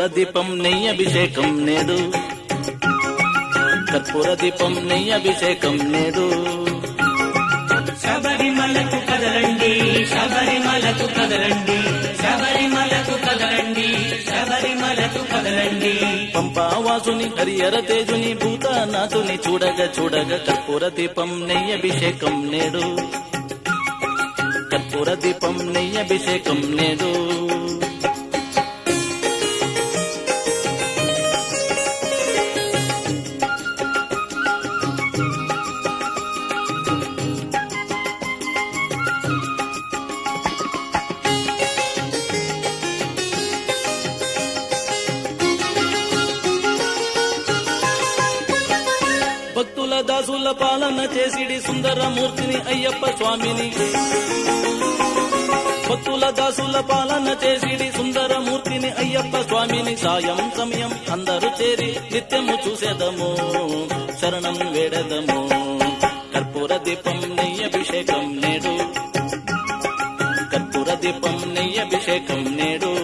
దీపం నెయ్యి అభిషేకం నేడు కర్పూర దీపం నెయ్యి అభిషేకం నేడు శబరిమలకు కదలండి శబరిమలకు కదలండి శబరిమలకు కదలండి శబరిమలకు కదలండి పంపావాసుని హరియర తేజుని భూతనాథుని చూడగ చూడగ కర్పూర దీపం నెయ్యి అభిషేకం నేడు కర్పూర దీపం నెయ్యి అభిషేకం నేడు భక్తుల దాసుల పాలన చేసిడి సుందరమూర్తిని అయ్యప్ప స్వామిని భక్తుల దాసుల పాలన చేసిడి సుందరమూర్తిని అయ్యప్ప స్వామిని సాయం సమయం అందరూ చేరి నిత్యము చూసేదము శరణం వేడదము కర్పూర దీపం నెయ్యి అభిషేకం నేడు కర్పూర దీపం నెయ్యి అభిషేకం నేడు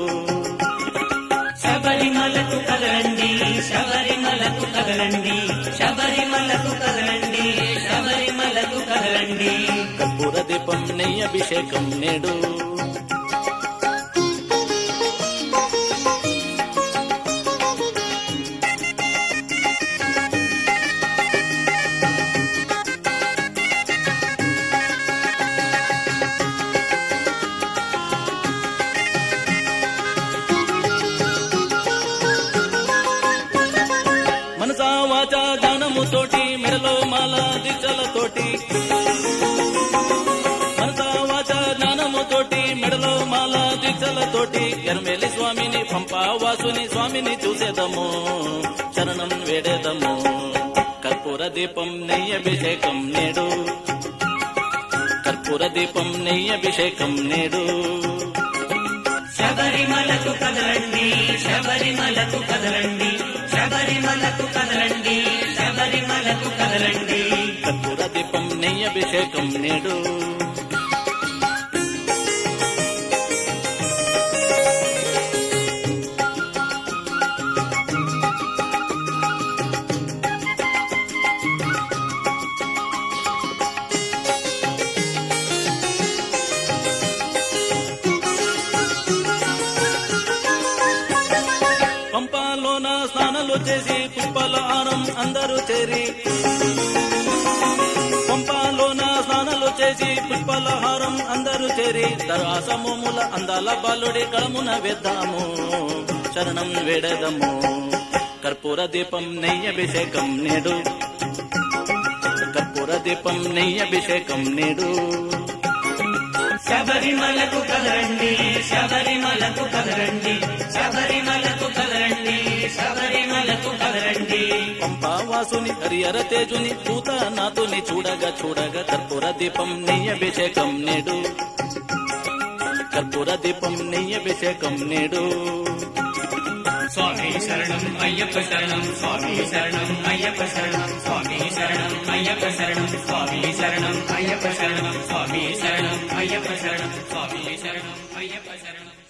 శబరిమలకు కదలండి శబరిమలకు కదలండి శబరిమలకు కదలండి శబరిమలకు కదలండి కర్పూర దీపం నెయ్యి అభిషేకం నేడు మనసా వాచ గానముతోటి మెడలో మాల దిశలతోటి మనసా వాచ జ్ఞానముతోటి మెడలో మాల దిశలతోటి ఎర్మేలి స్వామిని పంపావాసుని స్వామిని చూసేదము శరణం వేడేదము కర్పూర దీపం నెయ్యి అభిషేకం నేడు కర్పూర దీపం నెయ్యి అభిషేకం నేడు శబరిమలకు కదలండి శబరిమలకు కదలండి శబరిమలకు కదలండి శబరిమలకు కదలండి కర్పూర దీపం నెయ్యి అభిషేకం నేడు పంపాలోన స్నానాలు చేసి పుష్పాల ఆరం అందరూ చేరి పంపాలోన స్నానాలు చేసి పుష్పాల హారం అందరూ చేరి దరాసమోముల అందాల బాలుడి కళమున వేద్దాము శరణం వేడదము కర్పూర దీపం నెయ్యి అభిషేకం నేడు కర్పూర దీపం నెయ్యి అభిషేకం నేడు శబరిమలకు కదలండి శబరిమలకు కదలండి శబరిమలకు కదలండి శబరిమలకు కదలండి పంపావాసుని హరియర తేజుని పూత నాతుని చూడగా చూడగా కర్పూర దీపం నెయ్యి అభిషేకం నేడు కర్పూర దీపం నెయ్యి అభిషేకం నేడు స్వామి శరణం అయ్యప్ప శరణం స్వామి శరణం అయ్యప్ప శరణం స్వామి శరణం అయ్యప్ప శరణం స్వామి శరణం అయ్యప్ప శరణం స్వామి శరణం అయ్యప్ప శరణం స్వామి శరణం అయ్యప్ప శరణం